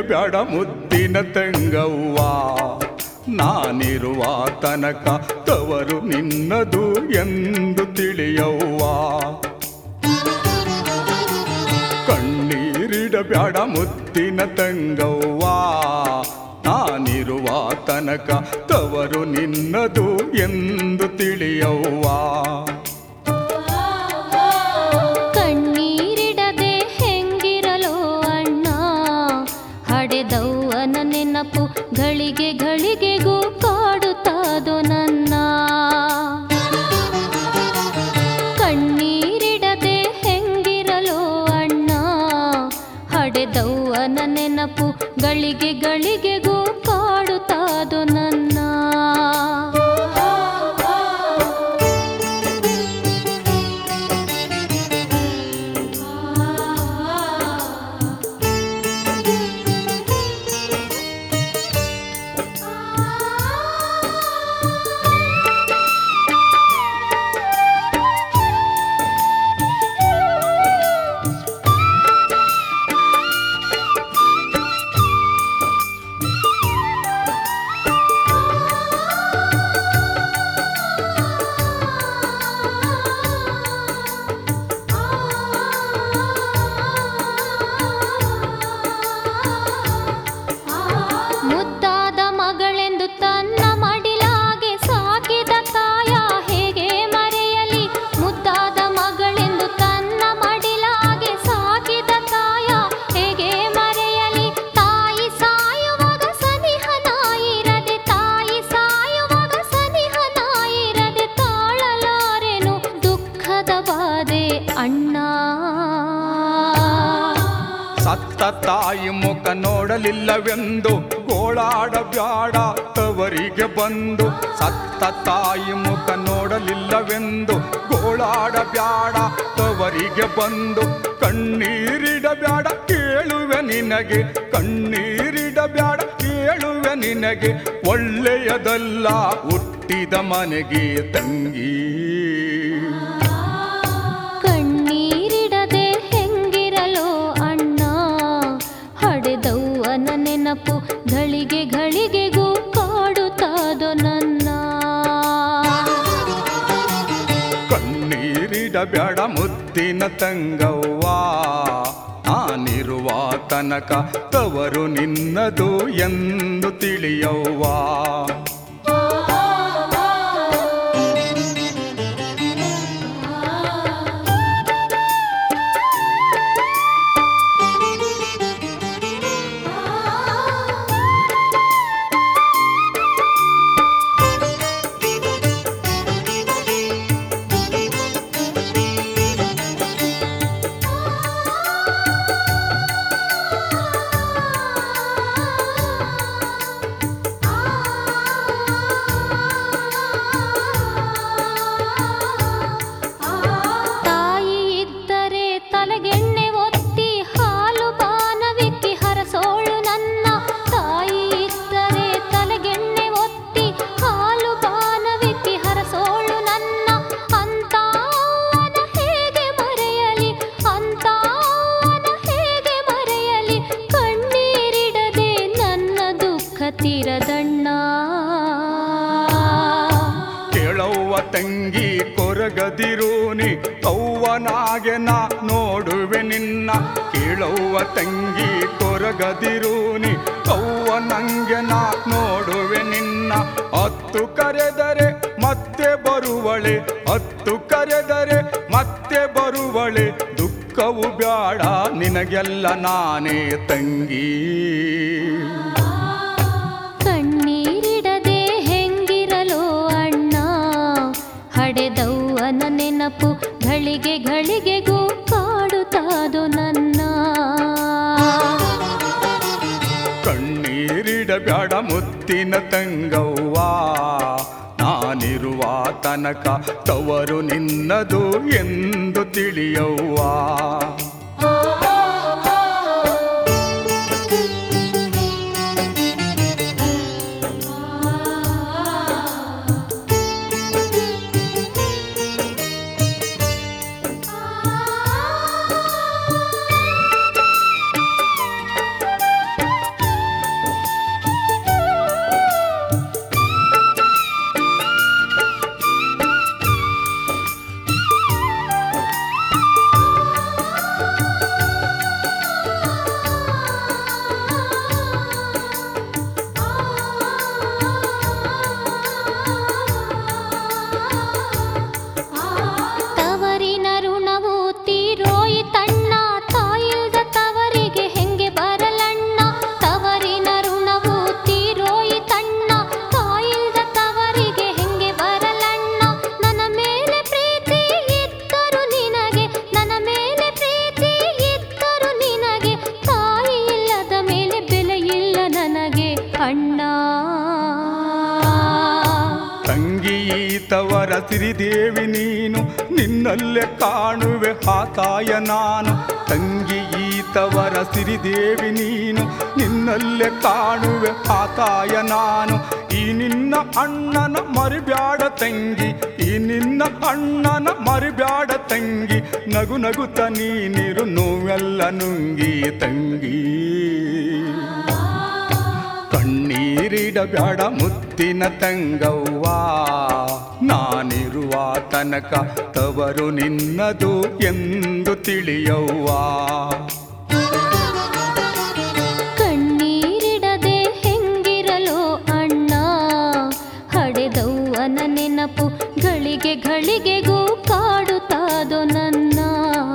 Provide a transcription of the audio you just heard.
ಕಣ್ಣಿರಿಡಬ್ಯಾಡ ಮುದ್ದಿನ ತಂಗವ್ವ ನಾನಿರುವ ತನಕ ತವರು ನಿನ್ನದು ಎಂದು ತಿಳಿಯವ್ವ ಕಣ್ಣೀರಿಡಬ್ಯಾಡ ಮುದ್ದಿನ ತಂಗವ್ವ ನಾನಿರುವ ತನಕ ತವರು ನಿನ್ನದು ಎಂದು ತಿಳಿಯವ್ವ ಕಣ್ಣೀರಿಡದೆ ಹೆಂಗಿರಲೋ ಅಣ್ಣ ಹಡೆದವ್ವನ ನೆನಪು ಗಳಿಗೆ ಗಳಿಗೆಗೂ ಕಾಡುತ್ತಾದೋ ನನ್ನ ಕಣ್ಣೀರಿಡದೆ ಹೆಂಗಿರಲೋ ಅಣ್ಣ ಹಡೆದವ್ವನ ನೆನಪು ಗಳಿಗೆ ಗಳಿಗೆಗೂ ಕಾಡುತ್ತಾದೋ ನನ್ನ ಮುದ್ದಾದ ಮಗಳೆಂದು ತನ್ನ ಮಡಿಲಾಗೆ ಸಾಕಿದ ತಾಯ ಹೇಗೆ ಮರೆಯಲಿ ಮುದ್ದಾದ ಮಗಳೆಂದು ತನ್ನ ಮಡಿಲಾಗೆ ಸಾಕಿದ ತಾಯ ಹೇಗೆ ಮರೆಯಲಿ ತಾಯಿ ಸಾಯುವಾಗ ಸನಿಹ ನಾಯಿರದೆ ತಾಯಿ ಸಾಯುವಾಗ ಸನಿಹ ನಾಯಿರದೆ ತಾಳಲಾರೆನು ದುಃಖದ ಬಾಧೆ ಅಣ್ಣ ಸತ್ತ ತಾಯಿ ಮುಖ ನೋಡಲಿಲ್ಲವೆಂದು ಗೋಳಾಡಬ್ಯಾಡ ತವರಿಗೆ ಬಂದು ಸತ್ತ ತಾಯಿ ಮುಖ ನೋಡಲಿಲ್ಲವೆಂದು ಗೋಳಾಡಬ್ಯಾಡ ತವರಿಗೆ ಬಂದು ಕಣ್ಣೀರಿಡಬ್ಯಾಡ ಕೇಳುವೆ ನಿನಗೆ ಕಣ್ಣೀರಿಡಬ್ಯಾಡ ಕೇಳುವೆ ನಿನಗೆ ಒಳ್ಳೆಯದಲ್ಲ ಹುಟ್ಟಿದ ಮನೆಗೆ ತಂಗಿ ಕಣ್ಣೀರಿಡದೆ ಹೆಂಗಿರಲೋ ಅಣ್ಣ ಹಡೆದವ್ವನ ನೆನಪು ಗಳಿಗೆ ಗಳಿಗೆಗೂ ಕಾಡುತ್ತಾದೋ ನನ್ನ ಕಣ್ಣೀರಿಡಬ್ಯಾಡ ಮುದ್ದಿನ ತಂಗವ್ವ ನಾನಿರುವ ತನಕ ತವರು ನಿನ್ನದು ಎಂದು ತಿಳಿಯವ್ವ ತಾಯಿ ಇದ್ದರೆ ತಲೆಗೆಣ್ಣೆ ಒತ್ತಿ ಹಾಲು ಬಾನವಿಕ್ಕಿ ಹರಸೋಳು ನನ್ನ ತಾಯಿ ಇದ್ದರೆ ತಲೆಗೆಣ್ಣೆ ಒತ್ತಿ ಹಾಲು ಬಾನವಿಕ್ಕಿ ಹರಸೋಳು ನನ್ನ ಅಂತ ಅವನ ಹೇಗೆ ಮರೆಯಲಿ ಅಂತ ಅವನ ಹೇಗೆ ಮರೆಯಲಿ ಕಣ್ಣೀರಿಡದೆ ನನ್ನ ದುಃಖ ತೀರದಣ್ಣ ಕೇಳವ್ವ ತಂಗಿ ಕೊರಗದಿರೂನಿ ಅವ್ವನಾಗೆ ನಾ ನೋಡುವೆ ನಿನ್ನ ಕೇಳವ್ವ ತಂಗಿ ಕೊರಗದಿರೂನಿ ಅವ್ವ ನಂಗೆ ನಾ ನೋಡುವೆ ನಿನ್ನ ಹತ್ತು ಕರೆದರೆ ಮತ್ತೆ ಬರುವಳೆ ಹತ್ತು ಕರೆದರೆ ಮತ್ತೆ ಬರುವಳೆ ದುಃಖವು ಬ್ಯಾಡ ನಿನಗೆಲ್ಲ ನಾನೇ ತಂಗಿ ಕಣ್ಣೀರಿಡದೆ ಹೆಂಗಿರಲೋ ಅಣ್ಣ ಹಡೆದವ್ವನ ನೆನಪು ಗಳಿಗೆ ಗಳಿಗೆಗೂ ಕಾಡುತ್ತಾದೋ ನನ್ನ ಕಣ್ಣೀರಿಡಬ್ಯಾಡ ಮುತ್ತಿನ ತಂಗವ್ವ ನಾನಿರುವ ತನಕ ತವರು ನಿನ್ನದು ಎಂದು ತಿಳಿಯವ್ವ ಸಿರಿದೇವಿ ನೀನು ನಿನ್ನಲ್ಲೇ ಕಾಣುವೆ ಆತಾಯ ನಾನು ತಂಗಿ ಈತವರ ಸಿರಿದೇವಿ ನೀನು ನಿನ್ನಲ್ಲೇ ಕಾಣುವೆ ಆತಾಯ ನಾನು ಈ ನಿನ್ನ ಅಣ್ಣನ ಮರಿಬ್ಯಾಡ ತಂಗಿ ಈ ನಿನ್ನ ಅಣ್ಣನ ಮರಿಬ್ಯಾಡ ತಂಗಿ ನಗು ನಗುತ್ತ ನೀನಿರು ನೋವೆಲ್ಲ ನುಂಗಿ ತಂಗಿ ಕಣ್ಣೀರಿಡಬ್ಯಾಡ ಮುತ್ತಿನ ತಂಗವ್ವ ನಾನಿರುವ ತನಕ ತವರು ನಿನ್ನದು ಎಂದು ತಿಳಿಯವ್ವ ಕಣ್ಣೀರಿಡದೆ ಹೆಂಗಿರಲು ಅಣ್ಣ ಹಡೆದವ್ವನ ನೆನಪು ಗಳಿಗೆ ಗಳಿಗೆಗೂ ಕಾಡುತ್ತಾದೋ ನನ್ನ